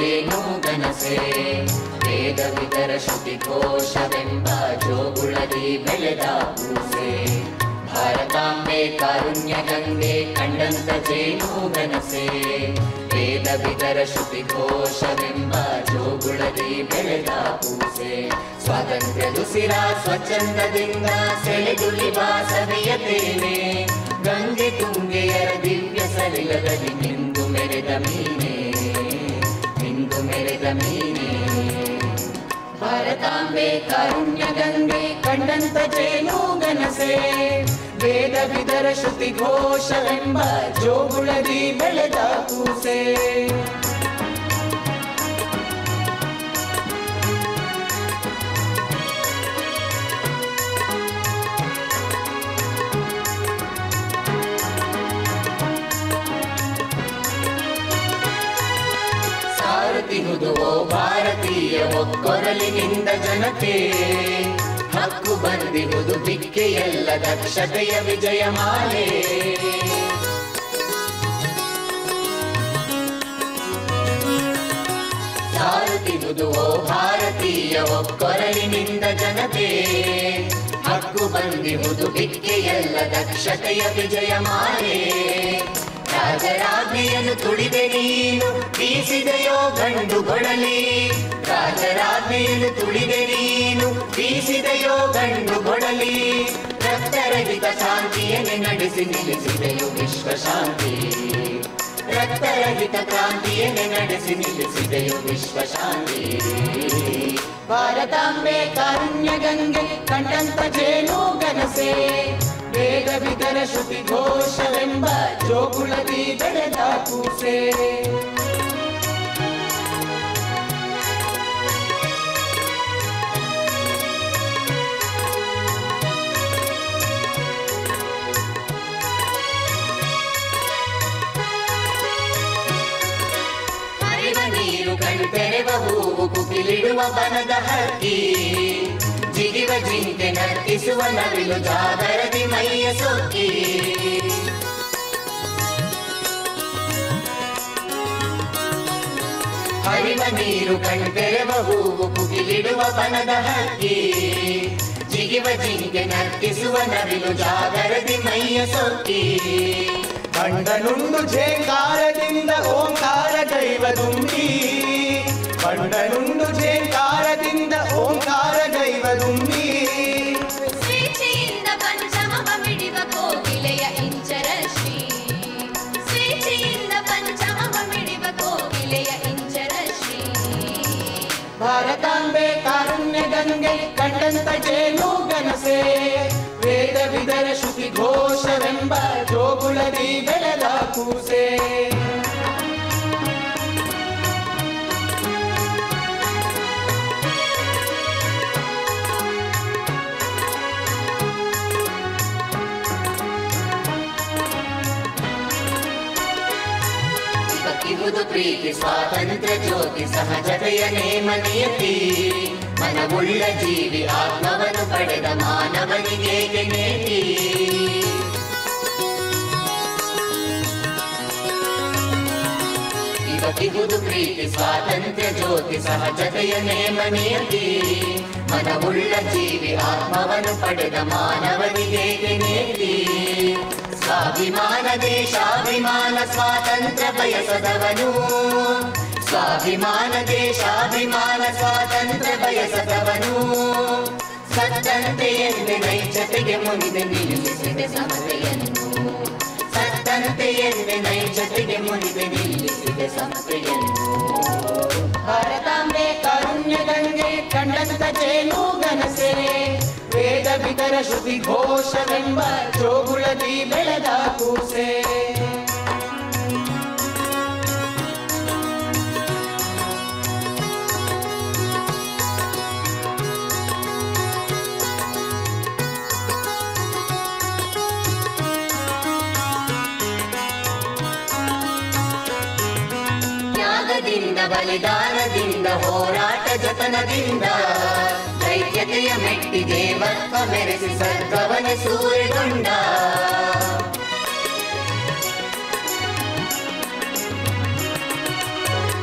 ಜೇನು ಗನಸೆ ವೇದ ವಿತರ ಶ್ರುತಿ ಘೋಷವೆಂಬ ಜೋಗುಳದಿ ಬೆಳೆದ ಪೂಸೆ ಭಾರತಾಂಬೆ ಕಾರುಣ್ಯ ಗಂಗೆ ಕಂಡಂತ ಜೇನು ಗನಸೆ ವೇದ ವಿತರ ಶ್ರುತಿ ಘೋಷವೆಂಬ ಜೋಗುಳದಿ ಬೆಳೆದ ಪೂಸೆ ಸ್ವಾತಂತ್ರ್ಯದುಸಿರ ಸ್ವಚ್ಛಂದದಿಂದ ಸೆಳೆದುಲಿವ ಸವಿಯತೇನೆ ಗಂಗೆ ತುಂಗೆಯರ ದಿವ್ಯ ಸಲಿಲದಲ್ಲಿ ನಿಂದು ಮೆರೆದ ಮೀನೆ ನಿಂದು ಮೆರೆದ ಮೀನೆ ಭಾರತಾಂಬೆ ಕಾರುಣ್ಯ ಗಂಗೆ ಕಂಡಂತ ಜೇನು ಗನಸೆ ವೇದ ವಿದರ ಶ್ರುತಿ ಘೋಷವೆಂಬ ಜೋಗುಳದಿ ಬೆಳೆದ ಕೂಸೆ ಸಾರುತ್ತಿಹುದು ಓ ಭಾರತೀಯ ಒಕ್ಕೊರಲಿನಿಂದ ಜನತೆ ಹಕ್ಕು ಬಂದಿಹುದು ಬಿಕ್ಕೆಯಲ್ಲ ದಕ್ಷತೆಯ ವಿಜಯಮಾಲೆ ಸಾರುತ್ತಿಹುದು ಓ ಭಾರತೀಯ ಒಕ್ಕೊರಲಿನಿಂದ ಜನತೆ ಹಕ್ಕು ಬಂದಿಹುದು ಬಿಕ್ಕೆಯಲ್ಲ ದಕ್ಷತೆಯ ವಿಜಯಮಾಲೆ ರಾಜರಾಜ್ಞೆಯನ್ನು ತುಳಿದೆ ನೀನು ಬೀಸಿದೆಯೋ ಗಂಡು ಗೊಡಲಿ ರಾಜರಾಜ್ಞೆಯನ್ನು ತುಳಿದೆ ನೀನು ಬೀಸಿದೆಯೋ ಗಂಡು ಗೊಡಲಿ ರಕ್ತರಹಿತ ಶಾಂತಿಯನ್ನೇ ನಡೆಸಿ ನಿಲ್ಲಿಸಿದೆಯೋ ವಿಶ್ವ ಶಾಂತಿ ರಕ್ತರಹಿತ ಕ್ರಾಂತಿಯನ್ನೇ ನಡೆಸಿ ನಿಲ್ಲಿಸಿದೆಯೋ ವಿಶ್ವ ಶಾಂತಿ ಭಾರತಾಂಬೆ ಕಾರುಣ್ಯ ಗಂಗೆ ಕಂಡಂತ ಜೇನು ಗನಸೆ ವೇದ ವಿತರ ಶ್ರುತಿ ಘೋಷವೆಂಬ ಜೋಗುಳದಿ ಬೆಳೆದ ಕೂಸೆ ಹರಿವ ನೀರು ಕಣ್ತೆರೆವ ಹೂವು ಕುಕಿಲಿಡುವ ಬನದ ಹಕ್ಕಿ ಜಿಗಿವ ಜಿಂಕೆ ನರ್ತಿಸುವ ನವಿಲು ಜಾಗರದಿ ಮೈಯ ಸೊಕ್ಕಿ ಹರಿವ ನೀರು ಕಣ್ತೆರೆವ ಹೂವು ಕುಕಿಲಿಡುವ ಬನದ ಹಕ್ಕಿ ಜಿಗಿವ ಜಿಂಕೆ ನರ್ತಿಸುವ ನವಿಲು ಜಾಗರದಿ ಮೈಯ ಸೊಕ್ಕಿ ಕಂಡನುಂಡು ಝೇಂಕಾರದಿಂದ ಓಂಕಾರ ದೈವದುಂಬಿ ಕಂಡನುಂಡು ಝೇಂಕಾರದಿಂದ ಓಂಕಾರ ದೈವದುಂಬಿ ಸ್ವೇಚ್ಛೆಯಿಂದ ಪಂಚಮವ ಮಿಡಿವ ಕೋಗಿಲೆಯ ಇಂಚರ ಶ್ರೀ ಸ್ವೇಚ್ಛೆಯಿಂದ ಪಂಚಮವ ಮಿಡಿವ ಕೋಗಿಲೆಯ ಇಂಚರ ಶ್ರೀ ಭಾರತಾಂಬೆ ಕಾರುಣ್ಯ ಗಂಗೆ ಕಂಡಂತ ಜೇನು ಗನಸೆ ವೇದ ವಿದರ ಶ್ರುತಿ ಘೋಷವೆಂಬ ಜೋಗುಳದಿ ಬೆಳೆದ ಕೂಸೆ ಬಕ್ಕಿಹುದು ಪ್ರೀತಿ ಸ್ವಾತಂತ್ರ್ಯ ಜ್ಯೋತಿ ಸಹಜತೆಯ ನೇಮ ನಿಯತಿ ಮನವುಳ್ಳ ಜೀವಿ ಆತ್ಮವನ್ನು ಪಡೆದ ಮಾನವನಿಗೆ ನೇತಿ ಇವತ್ತಿಗುದು ಪ್ರೀತಿ ಸ್ವಾತಂತ್ರ್ಯ ಜ್ಯೋತಿ ಸಹಜತೆಯ ನೇಮ ನಿಯತಿ ಮನವುಳ್ಳ ಜೀವಿ ಆತ್ಮವನ್ನು ಪಡೆದ ಮಾನವನಿಗೆ ನೇತಿ ಸ್ವಾಭಿಮಾನ ದೇಶಾಭಿಮಾನ ಸ್ವಾತಂತ್ರ್ಯ ಬಯಸದವನು ಸ್ವಾಭಿಮಾನ ದೇಶಾಭಿಮಾನ ಸ್ವಾತಂತ್ರ್ಯ ಬಯಸದವನು ಸತ್ತಂತೆ ಎಂದೆ ನೈಜತೆಗೆ ಮುನಿದೆ ನಿಲ್ಲಿಸಿದೆ ಸಮತೆಯನ್ನು ಸತ್ತಂತೆ ಎಂದೆ ನೈಜತೆಗೆ ಮುನಿದೆ ನಿಲ್ಲಿಸಿದೆ ಸಮತೆಯನ್ನು ಭಾರತಾಂಬೆ ಕಾರುಣ್ಯ ಗಂಗೆ ಕಂಡಂತ ಜೇನು ಗನಸೆ ವೇದ ಬಿತರ ಶ್ರುತಿ ಘೋಷವೆಂಬ ಜೋಗುಳದಿ ಬೆಳೆದ ಕೂಸೆ ತ್ಯಾಗದಿಂದ ಬಲಿದಾನದಿಂದ ಹೋರಾಟ ಜತನದಿಂದ ದೈತ್ಯತೆಯ ಮೆಟ್ಟಿ ದೇವತ್ವ ಮೆರೆಸಿ ಸರ್ಗವನ ಸೂರೆಗೊಂಡ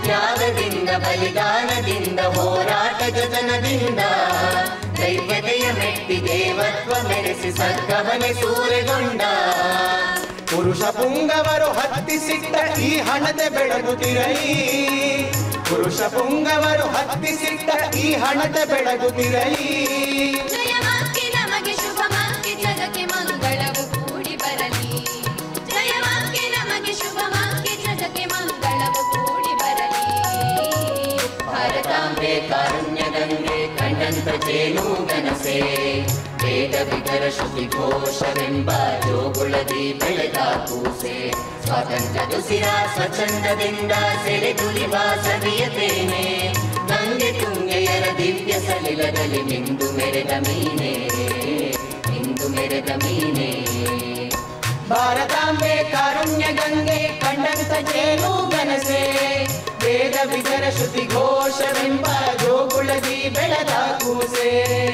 ತ್ಯಾಗದಿಂದ ಬಲಿದಾನದಿಂದ ಹೋರಾಟ ಜತನದಿಂದ ದೈವತೆಯ ಮೆಟ್ಟಿ ದೇವತ್ವ ಮೆರೆಸಿ ಸರ್ಗವನೆ ಸೂರೆಗೊಂಡ ಪುರುಷ ಪುಂಗವರು ಹತ್ತಿಸಿಟ್ಟ ಈ ಹಣತೆ ಬೆಳಗುತ್ತಿರಲಿ ಪುರುಷ ಪುಂಗವರು ಹತ್ತಿಸಿಟ್ಟ ಈ ಹಣತೆ ಬೆಳಗುತ್ತಿರಲಿ ಜಯವಾಕ್ಕೆ ನಮಗೆ ಶುಭವಾಕ್ಕೆ ಜಗಕ್ಕೆ ಮಂಗಳವು ಕೂಡಿ ಬರಲಿ ಜಯವಾಕ್ಕೆ ನಮಗೆ ಶುಭವಾಕ್ಕೆ ಜಗಕ್ಕೆ ಮಂಗಳವು ಕೂಡಿ ಬರಲಿ ಭಾರತಾಂಬೆ ಕಾರುಣ್ಯ ಗಂಗೆ ಕಂಡಂತ ಜೇನು ಗನಸೆ ವೇದ ವಿತರ ಶ್ರುತಿ ಘೋಷವೆಂಬ ಜೋಗುಳದಿ ಬೆಳೆದ ಕೂಸೆ ಸ್ವಾತಂತ್ರ್ಯದ ಸಿರ ಸ್ವಚ್ಛಂದದಿಂದ ಸೆರೆ ತುಲಿವ ಸವಿಯತೇನೆ ಗಂಗೆ ತುಂಗೆಯರ ದಿವ್ಯ ಸಲಿಲದಲ್ಲಿ ಮಿಂದು ಮೆರೆದ ಮೀನೆ ಮಿಂದು ಮೆರೆದ ಮೀನೆ ಭಾರತಾಂಬೆ ಕಾರುಣ್ಯ ಗಂಗೆ ಕಂಡಂತ ಜೇನು ಗನಸೆ ವೇದ ವಿಜರ ಶ್ರುತಿ ಘೋಷವೆಂಬ ಜೋಗುಳದಿ ಬೆಳೆದ ಕೂಸೆ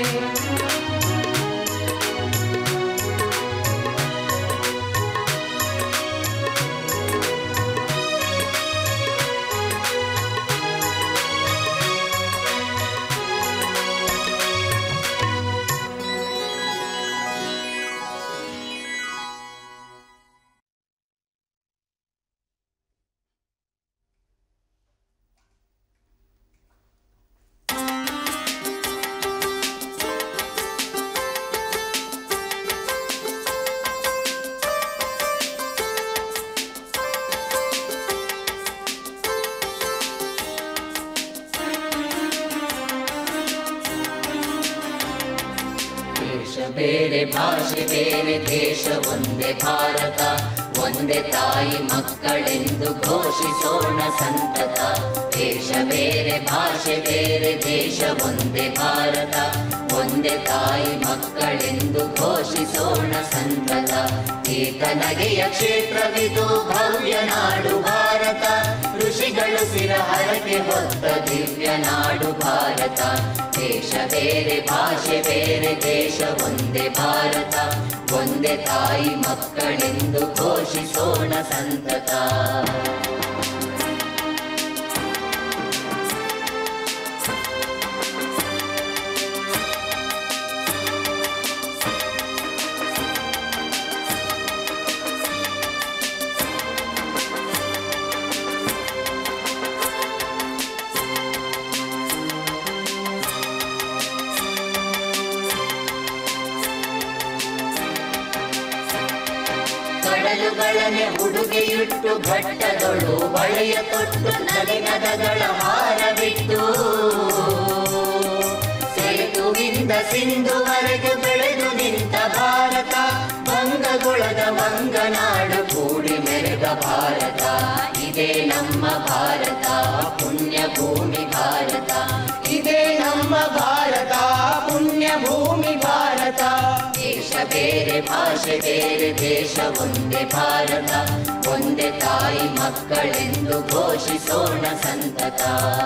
ದೇಶ ಬೇರೆ ಭಾಷೆ ಬೇರೆ ದೇಶ ಒಂದೇ ಭಾರತ ಒಂದೇ ತಾಯಿ ಮಕ್ಕಳೆಂದು ಘೋಷಿಸೋಣ ಸಂತತ ದೇಶ ಬೇರೆ ಭಾಷೆ ಬೇರೆ ದೇಶ ಒಂದೇ ಭಾರತ ಒಂದೇ ತಾಯಿ ಮಕ್ಕಳೆಂದು ಘೋಷಿಸೋಣ ಸಂತತ ಏಕನಗೆಯ ಕ್ಷೇತ್ರವಿದು ಭವ್ಯ ನಾಡು ಭಾರತ ಋಷಿಗಳು ಸಿರಹರಕೆ ಹೊತ್ತ ದಿವ್ಯ ನಾಡು ಭಾರತ ದೇಶ ಬೇರೆ ಭಾಷೆ ಬೇರೆ ದೇಶ ಒಂದೇ ಭಾರತ ಒಂದೇ ತಾಯಿ ಮಕ್ಕಳೆಂದು ಘೋಷಿಸೋಣ ಸಂತತ ಕಡಲುಗಳನೆ ಉಡುಗೆಯುಟ್ಟು ಘಟ್ಟದೊಳು ಬಳೆಯ ತೊಟ್ಟು ನದಿ ನದಗಳ ಹಾರವಿಟ್ಟು ಸೇತುವಿಂದ ಸಿಂಧುವರೆಗೆ ಬೆಳೆದು ನಿಂತ ಭಾರತ ಮಂಗಗುಳದ ಮಂಗನಾಡು ಕೂಡಿ ಮೆರೆದ ಭಾರತ ಇದೇ ನಮ್ಮ ಭಾರತ ಪುಣ್ಯ ಭೂಮಿ ಭಾರತ ಇದೇ ನಮ್ಮ ಭಾರತ ಪುಣ್ಯ ಭೂಮಿ ಭಾರತ ದೇಶ ಬೇರೆ ಭಾಷೆ ಬೇರೆ ದೇಶ ಒಂದೇ ಭಾರತ ಒಂದೇ ತಾಯಿ ಮಕ್ಕಳೆಂದು ಘೋಷಿಸೋಣ ಸಂತತ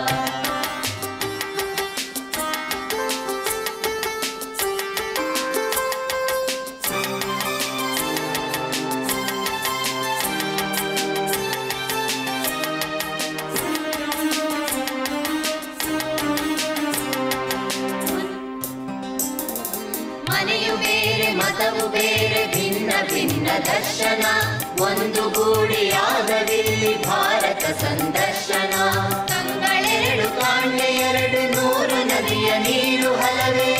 ಮನೆಯು ಬೇರೆ ಮತವು ಬೇರೆ ಭಿನ್ನ ಭಿನ್ನ ದರ್ಶನ ಒಂದು ಗೂಡಿಯಾಗದಿಲ್ಲಿ ಭಾರತ ಸಂದರ್ಶನ ಕಂಗಳೆರಡು ಕಾಣ್ಯ ಎರಡು ನೂರು ನದಿಯ ನೀರು ಹಲವೇ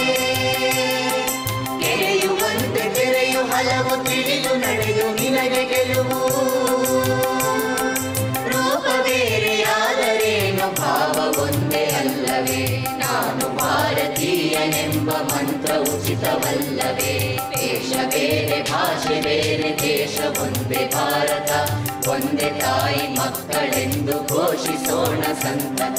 ಕೆರೆಯು ಒಂದು ಕೆರೆಯು ಹಲವು ತಿಳಿದು ನಡೆದು ನಿನಗೆ ಗೆಲುವು ರೂಪ ಬೇರೆಯಾದರೇನು ಭಾವ ಒಂದೇ ಅಲ್ಲವೇ ನಾನು ಭಾರತೀಯನೆಂಬ ಮಂತ್ರ ಉಚಿತವಲ್ಲವೇ ದೇಶ ಬೇರೆ ಭಾಷೆ ಬೇರೆ ದೇಶ ಒಂದೇ ಭಾರತ ಒಂದೇ ತಾಯಿ ಮಕ್ಕಳೆಂದು ಘೋಷಿಸೋಣ ಸಂತತ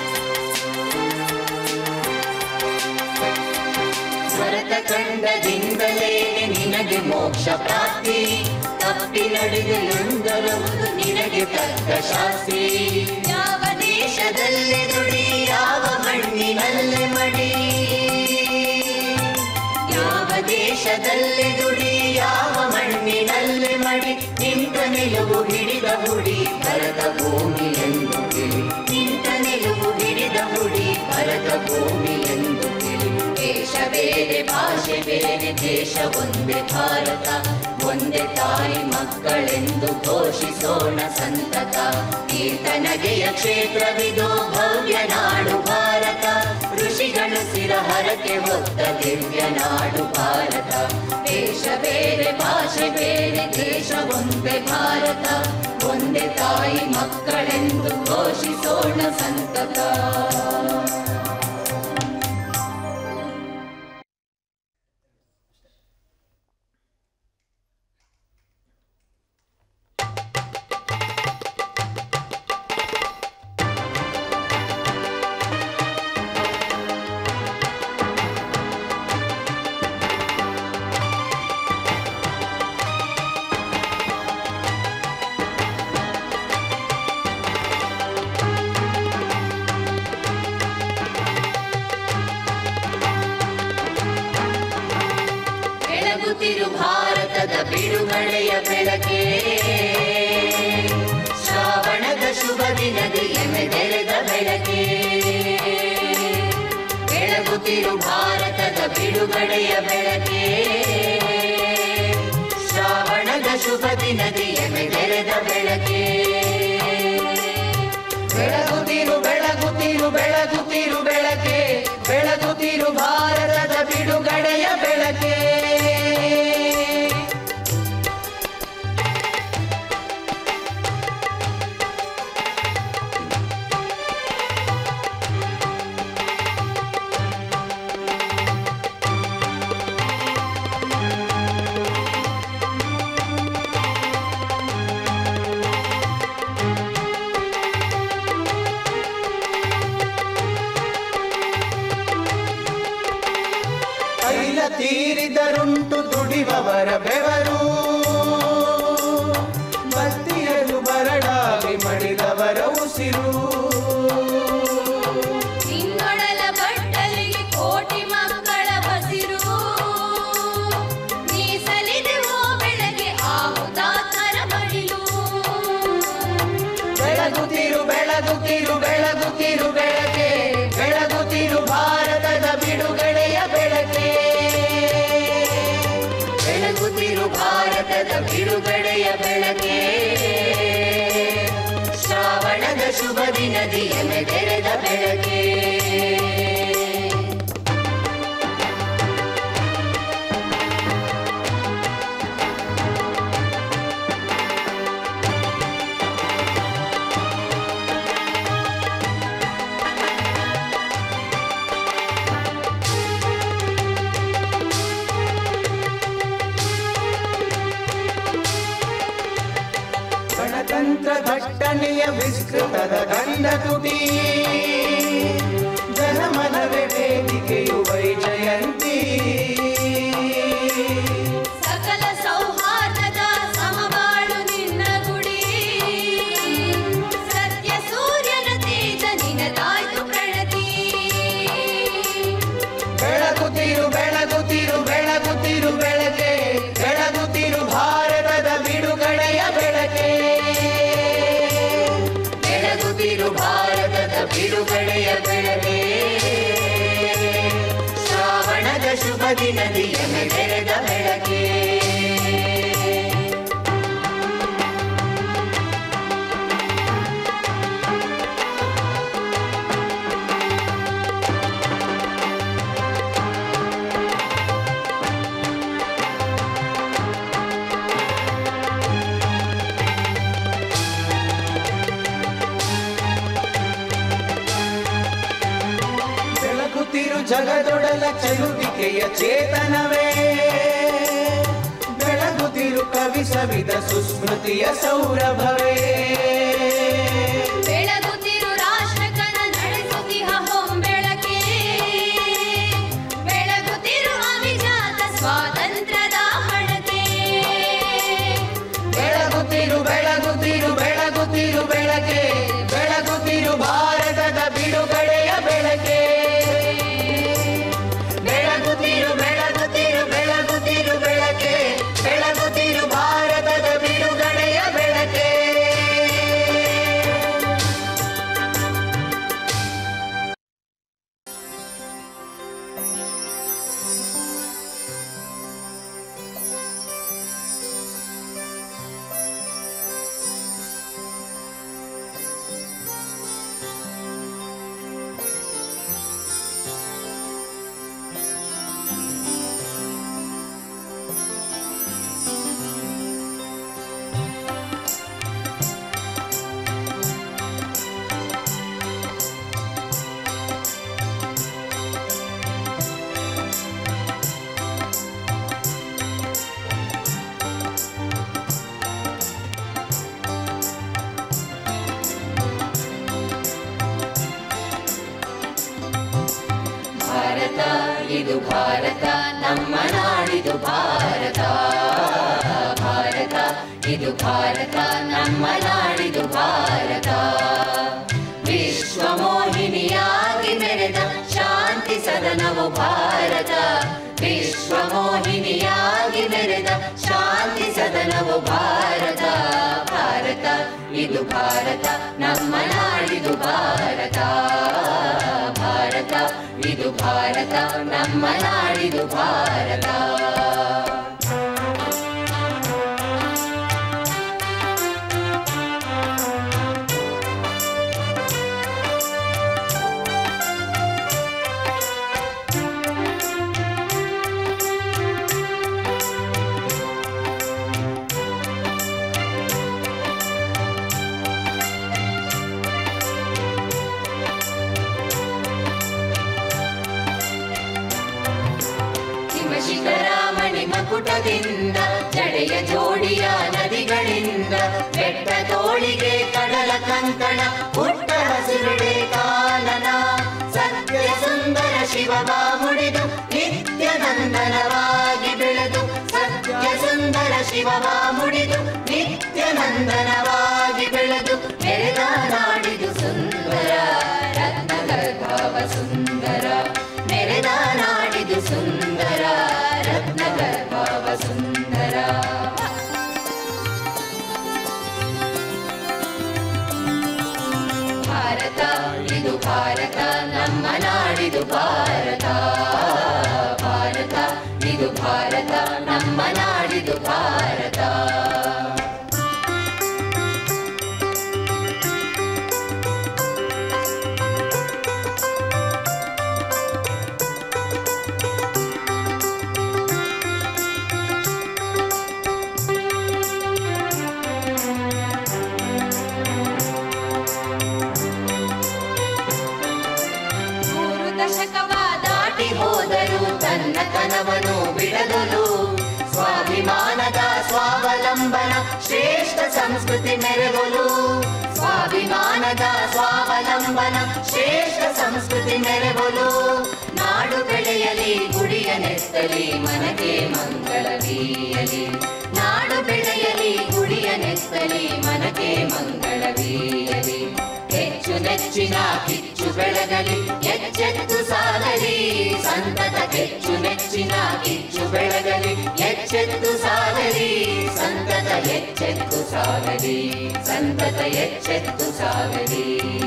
ಭರತ ಖಂಡದಿಂದ ಮೋಕ್ಷ ಪ್ರಾಪ್ತಿ ತಪ್ಪಿ ನಡೆದೆಂದರುವುದು ನಿನಗೆ ತಕ್ಕ ಶಾಸ್ತಿ ಯಾವ ದೇಶದಲ್ಲೇ ನುಡಿ ಯಾವ ಮಣ್ಣಿನಲ್ಲೇ ಮಡಿ ಯಾವ ದೇಶದಲ್ಲೇ ದುಡಿ ಯಾವ ಮಣ್ಣಿನಲ್ಲೇ ಮಡಿ ನಿಂತ ನಿಲುವು ಹಿಡಿದ ಹುಡಿ ಭರತ ಭೂಮಿ ಎಂದು ತಿಳಿ ನಿಂತ ನಿಲುವು ಹಿಡಿದ ಹುಡಿ ಭರತ ಭೂಮಿ ಎಂದು ತಿಳಿ ದೇಶ ಬೇರೆ ಭಾಷೆ ಬೇರೆ ದೇಶ ಒಂದೇ ಭಾರತ ಒಂದೇ ತಾಯಿ ಮಕ್ಕಳೆಂದು ಘೋಷಿಸೋಣ ಸಂತತ ಕೀರ್ತನಗೆಯ ಕ್ಷೇತ್ರವಿದು ಭವ್ಯ ನಾಡು ಭಾರತ ಋಷಿಗಳು ಸಿರ ಹರಕೆ ಹೊತ್ತ ದಿವ್ಯ ನಾಡು ಭಾರತ ದೇಶ ಬೇರೆ ಭಾಷೆ ಬೇರೆ ದೇಶ ಒಂದೇ ಭಾರತ ಒಂದೇ ತಾಯಿ ಮಕ್ಕಳೆಂದು ಘೋಷಿಸೋಣ ಸಂತತ ಬೆಳಗುತ್ತಿರು ಭಾರತದ ಬಿಡುಗಡೆಯ ಬೆಳಕೆ ಶ್ರಾವಣದ ಶುಭ ದಿನದ ಎಮೆದೆರೆದ ಬೆಳಕೆ ಬೆಳಗುತ್ತಿರು ಭಾರತದ ಬಿಡುಗಡೆಯ ಬೆಳಕೆ ಶ್ರಾವಣದ ಶುಭ ದಿನದ ಎಮೆದೆರೆದ ಬೆಳಕೆ ಬೆಳಗುತ್ತಿರು ಬೆಳಗುತ್ತಿರು ಬೆಳಗುತ್ತಿರು ಬೆಳಕೆ ಬೆಳಗುತ್ತಿರು ಭಾರತದ ಬಿಡುಗಡೆಯ ಬೆಳಕೆ ತೈಲ ತೀರಿದರುಂಟು ದುಡಿಬವರ ಬೆವರು ಬತ್ತಿಯಲು ಬರಡಾಗಿ ಮಡಿದವರ ಉಸಿರು ನಿನ್ನೊಡಲ ಬಟ್ಟಲಿಗೆ ಕೋಟಿ ಮಕ್ಕಳ ಬಸಿರು ಮೀಸಲಿದೆವೋ ಬೆಳಗ್ಗೆ ಆ ಹುತಾತ್ಮರ ಮಡಿಲು ಬೆಳಗುತ್ತಿರು ಬೆಳಗುತ್ತಿರು ಬೆಳಗುತ್ತಿರು ಬೆಳಕೆ ಬೆಳಗುತ್ತಿರು ಭಾರತದ ಬಿಡುಗಡೆಯ ಬೆಳಕೆ ಬೆಳಗುತ್ತಿರು ಭಾರತದ ಬಿಡುಗಡೆಯ ಬೆಳಕೆ ಶ್ರಾವಣದ ಶುಭ ದಿನದಿ ಎಮೆದೆರೆದ ಬೆಳಕೆ ಗಣತಂತ್ರ ಘಟ್ಟನೆಯ ವಿಸ್ತೃತದ ಗಂಧ ತುಟಿ ಜನಮನವೇ ವೇದಿಕೆಯು ವೈಜಯಂತಿ ಸಕಲ ಸೌಹಾರ್ದದ ಸಮಬಾಳು ನಿನ್ನ ಗುಡಿ ಸತ್ಯ ಸೂರ್ಯನ ತೇಜ ನಿನದಾಯ್ತು ಪ್ರಣತಿ ಬೆಳಗುತ್ತಿರು ಬೆಳಗುತ್ತಿರು ಬೆಳಗುತ್ತಿರು ಬೆಳಕೆ ಬೆಳಗುತ್ತಿರು ಭಾರತದ ಬಿಡುಗಡೆಯ ಬೆಳಕೆ ಬೆಳಗುತ್ತಿರು ಭಾರತದ ಬಿಡುಗಡೆಯ ಬೆಳಕೆ ಶ್ರಾವಣದ ಶುಭ ದಿನದಿ ಎಮೆದೆರೆದ ಬೆಳಕೆ ಬೆಳಗುತ್ತಿರು ಜಗದೊಡಲ ಚಲುವಿಕೆಯ ಚೇತನವೇ ಬೆಳಗುತ್ತಿರು ಕವಿ ಸವಿದ ಸುಸ್ಮೃತಿಯ ಸೌರಭವೇ ಬೆಳಗುತ್ತಿರು ರಾಷ್ಟ್ರಕನ ನಡೆಸುತ್ತಿಹ ಹೊಂಬೆಳಕೆ ಬೆಳಗುತ್ತಿರು ಅವಿಜಾತ ಸ್ವಾತಂತ್ರ್ಯದ ಹಣತೆ ಭಾರತ ನಮ್ಮ ನಾಡಿದು ಭಾರತ ಭಾರತ ಇದು ಭಾರತ ನಮ್ಮ ನಾಡಿದು ಭಾರತ ವಿಶ್ವ ಮೋಹಿನಿಯಾಗಿ ಮೆರೆದ ಶಾಂತಿ ಸದನವು ಭಾರತ ವಿಶ್ವ ಮೋಹಿನಿಯಾಗಿ ಮೆರೆದ ಶಾಂತಿ ಸದನವು ಭಾರತ ಭಾರತ ಇದು ಭಾರತ ನಮ್ಮ ನಾಡಿದು ಭಾರತ ಭಾರತ ಇದು ಭಾರತ ನಮ್ಮ ನಾಡಿದು ಭಾರತ ಹಿಮಶಿಖರಾಮಣಿ ಮಕುಟದಿಂದ ಜಡೆಯ ಜೋಡಿಯ ನದಿಗಳಿಂದ ಬೆಟ್ಟ ತೋಳಿಗೆ ಕಡಲ ಕಂಕಣ ಪುಟ್ಟ ಹಸಿರುಡೆ ಕಾನನ ಸತ್ಯ ಸುಂದರ ಶಿವವ ಮುಡಿದು ನಿತ್ಯ ನಂದನವಾಗಿ ಬೆಳೆದು ಸತ್ಯ ಸುಂದರ ಶಿವವ ಮುಡಿದು ನಿತ್ಯ ನಂದನವಾಗಿ ಬೆಳೆದು ಮೆರೆದ ನಾಡಿದು ಸುಂದರ ರತ್ನಗರ್ಭವ ಸುಂದರ ಮೆರೆದ ನಾಡಿದು ಸುಂದರ ರತ್ನಗರ್ಭವ ಸುಂದರ ಭಾರತ ಇದು ಭಾರತ ನಮ್ಮ ನಾಡಿದು ಭಾರತ ಭಾರತ ಇದು ಭಾರತ ನಮ್ಮ ನಾಡಿದು ಭಾರತ ಮೂರು ದಶಕವ ದಾಟಿ ಹೋದರು ತನ್ನ ಕನವನು ಬಿಡದಲು ಸ್ವಾಭಿಮಾನದ ಸ್ವಾವಲಂಬನ ಶ್ರೇಷ್ಠ ಸಂಸ್ಕೃತಿ ಮೆರೆವಲು ಸ್ವಾಭಿಮಾನದ ಸ್ವಾವಲಂಬನ ಶ್ರೇಷ್ಠ ಸಂಸ್ಕೃತಿ ಮೆರೆವಲು ನಾಡು ಬೆಳೆಯಲಿ ಗುಡಿಯ ನೆತ್ತಲಿ ಮನಗೆ ಮಂಗಳವೀಯಲಿ ನಾಡು ಬೆಳೆಯಲಿ ಗುಡಿಯ ನೆತ್ತಲಿ ಮನಗೆ ಮಂಗಳವೀಯಲಿ ಹೆಚ್ಚು ನೆಚ್ಚಿನ ಕಿಚ್ಚು ಬೆಳಗಲಿ ಎಚ್ಚೆತ್ತು ಸಾಗಲಿ ಸಂತತ ಹೆಚ್ಚು ನೆಚ್ಚಿನ ಕಿಚ್ಚು ಬೆಳಗಲಿ ಎಚ್ಚೆತ್ತು ಸಾಗಲಿ ಸಂತತ ಎಚ್ಚೆತ್ತು ಸಾಗಲಿ ಸಂತತ ಎಚ್ಚೆತ್ತು ಸಾಗಲಿ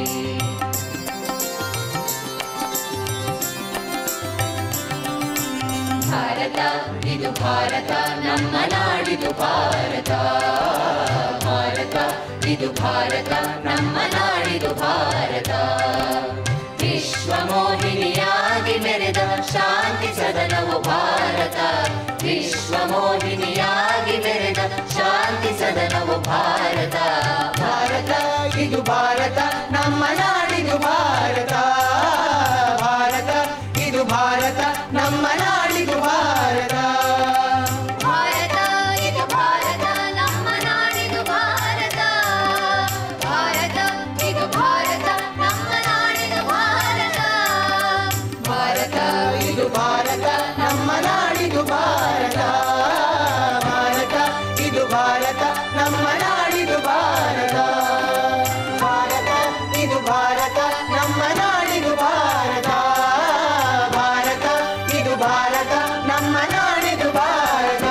ಭಾರತ ಇದು ಭಾರತ ನಮ್ಮ ನಾಡಿದು ಭಾರತ ಭಾರತ ಇದು ಭಾರತ ನಮ್ಮ ನಾಡಿದು ಭಾರತ ವಿಶ್ವ ಮೋಹಿನಿಯಾಗಿ ಮೆರೆದ ಶಾಂತಿ ಸದನವು ಭಾರತ ವಿಶ್ವ ಮೋಹಿನಿಯಾಗಿ ಮೆರೆದ ಶಾಂತಿ ಸದನವು ಭಾರತ ಭಾರತ ಇದು ಭಾರತ ನಮ್ಮ ನಾಡಿದು ಭಾರತ ಭಾರತ ಇದು ಭಾರತ ನಮ್ಮ ನಾಡಿದು ಭಾರತ ಭಾರತ ಇದು ಭಾರತ ನಮ್ಮ ನಾಡಿದು ಭಾರತ ಭಾರತ ಇದು ಭಾರತ ನಮ್ಮ ನಾಡಿದು ಭಾರತ ಭಾರತ ಇದು ಭಾರತ ನಮ್ಮ ನಾಡಿದು ಭಾರತ ಭಾರತ ಇದು ಭಾರತ ನಮ್ಮ ನಾಡಿದು ಭಾರತ ಭಾರತ ಇದು ಭಾರತ ನಮ್ಮ ನಾಡಿದು ಭಾರತ ಭಾರತ ಇದು ಭಾರತ ನಮ್ಮ ನಾಡಿದು ಭಾರತ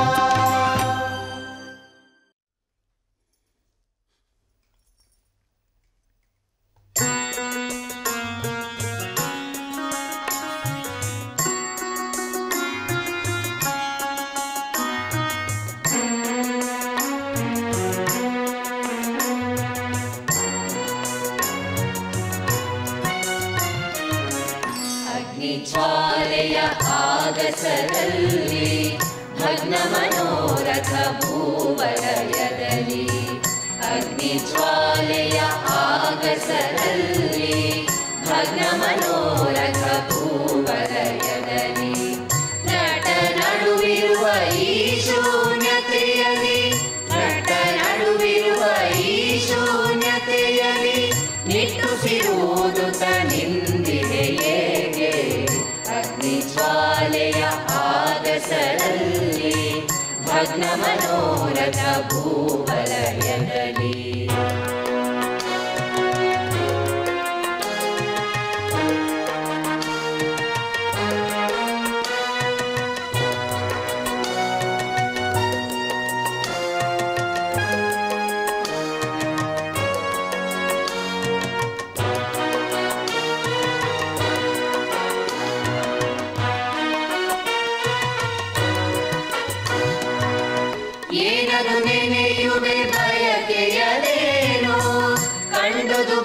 ಅಗ್ನಿ ಜ್ವಾಲೆಯ ಆಗಸದಲ್ಲಿ ಭಗ್ನ ಮನೋರಥ ಭೂವಲಯದಲ್ಲಿ ಅಗ್ನಿ ಜ್ವಾಲೆಯ ಆಗಸದಲ್ಲಿ ಭಗ್ನ ಮನೋರಥ ಭೂವಲಯದಲ್ಲಿ ನಟ ನಡುವಿರುವ ಈ ಶೂನ್ಯತೆಯಲ್ಲಿ ನಟ ನಡುವಿರುವ ಈ ಶೂನ್ಯತೆಯಲ್ಲಿ ನಿಟ್ಟುಸಿರುವುದು ತನಿಂದಿದೆ ಹೇಗೆ ಅಗ್ನಿ ಜ್ವಾಲೆ ಆಗಸರಲ್ಲಿ ಭಗ್ನ ಮನೋರಥ ಭೂವಲಯದಲ್ಲಿ ಏನದು ನೆನೆಯುವೆ ಬಯಕೆಯದೇನು ಕಂಡುದು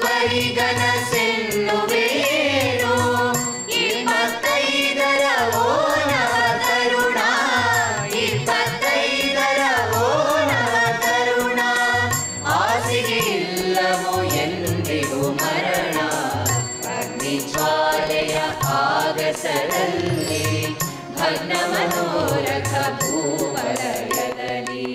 ಪರಿಗನಸೆನ್ನುವೇನು ಇಪ್ಪತ್ತೈದರ ಓನವ ತರುಣ ಇಪ್ಪತ್ತೈದರ ಓನವ ತರುಣ ಆಸೆಗೆ ಇಲ್ಲವೋ ಎಂದಿಗೂ ಮರಣ ಅಗ್ನಿ ಜ್ವಾಲೆಯ ಆಗಸರಲ್ಲಿ ಭಗ್ನ ಮನೋರಥ ಭೂವಲಯದಲ್ಲಿ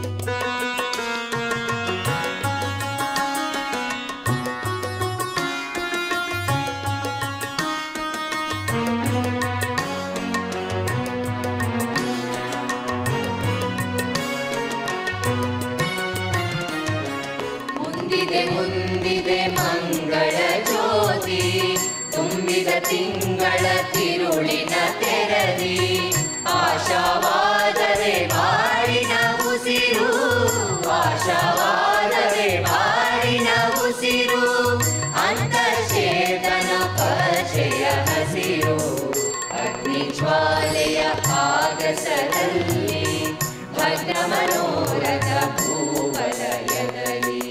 ಮುಂದಿದೆ ಮುಂದಿದೆ ಮಂಗಳ ಜ್ಯೋತಿ ತುಂಬಿದ ತಿಂಗಳ ತಿರುಳಿನ ತೆರದಿ ಆಶಾವಾದರೆ ಬಾಳಿನ ಉಸಿರು ಆಶಾವಾದರೆ ಬಾಳಿನ ಉಸಿರು ಅಂತರ್ಚೇತನ ಪರಿಚಯ ಹಸಿರು ಅಗ್ನಿ ಜ್ವಾಲೆಯ ಆಗಸರಲ್ಲಿ ಭದ್ರ ಮನೋರಥ ಭೂವಲಯದಲ್ಲಿ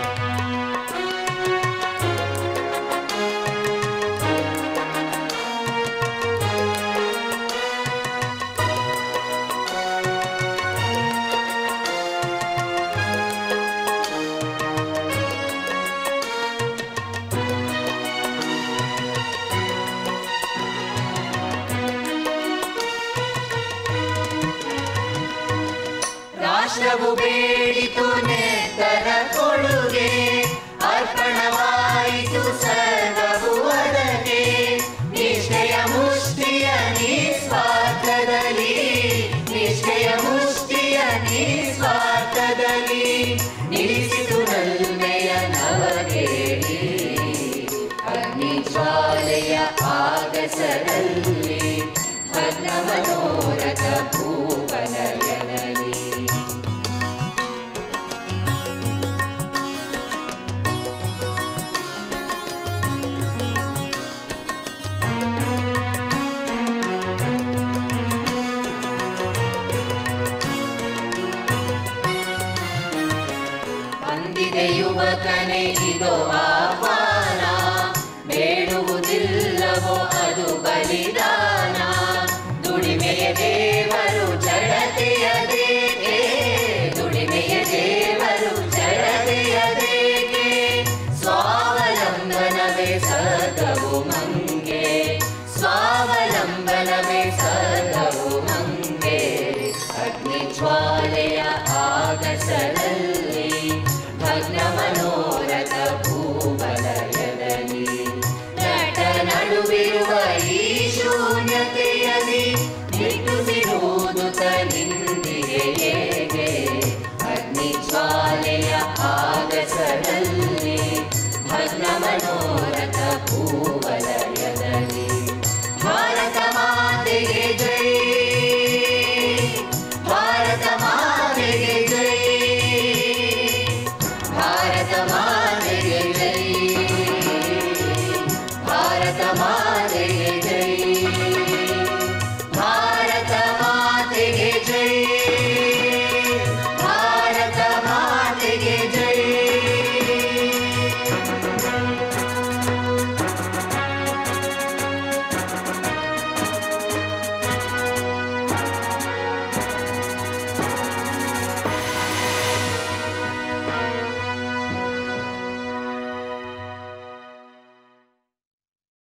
ರಾಷ್ಟ್ರವು ಬೇಡಿತು ನೇತರ ಕೊಡುಗೆ ಅರ್ಪಣವಾಯಿತು ಸರ್ವವು ಅದಕ್ಕೆ ನಿಷ್ಠೆಯ ಮುಷ್ಟಿಯ ನಿಸ್ವಾರ್ಥದಲ್ಲಿ ನಿಷ್ಠೆಯ ಮುಷ್ಟಿಯ ನಿಸ್ವಾರ್ಥದಲ್ಲಿ ನಿಲ್ಲಿಸಿತು ನಲ್ಮೆಯ ನವಗೇಳಿ ಅಗ್ನಿ ಜ್ವಾಲೆಯ ಆಗಸರಲ್ಲಿ ಭಗ್ನ ಮನೋರಥ ಭೂವಲಯದಲ್ಲಿ ಬಂದಿದೆ ಯುವಕನೇ ಇದು ಆಹ್ವಾನ ಬೇಡುವುದಿಲ್ಲವೋ ಅದು ಬಲಿದಾನ ದುಡಿಮೆಯ ದೇವರು ಜಡತೆಯ ದೇಕೆ ದುಡಿಮೆಯ ದೇವರು ಜಡತೆಯ ದೇಕೆ ಸ್ವಾವಲಂಬನವೇ ಸದವು ಮಂಗೆ ಸ್ವಾವಲಂಬನವೇ ಸದವು ಮಂಗೆ ಅಗ್ನಿ ಜ್ವಾಲೆಯ ಆಗಸರಲ್ಲಿ ಭಗ್ನ ಮನೋರಥ ಭೂವಲಯದಲ್ಲಿ ನಟ ನಡುವಿರುವ ಈ ಶೂನ್ಯತೆಯಲ್ಲಿ ನಿಟ್ಟುಸಿರುವುದು ತನಿಂದಿಗೆಯೇ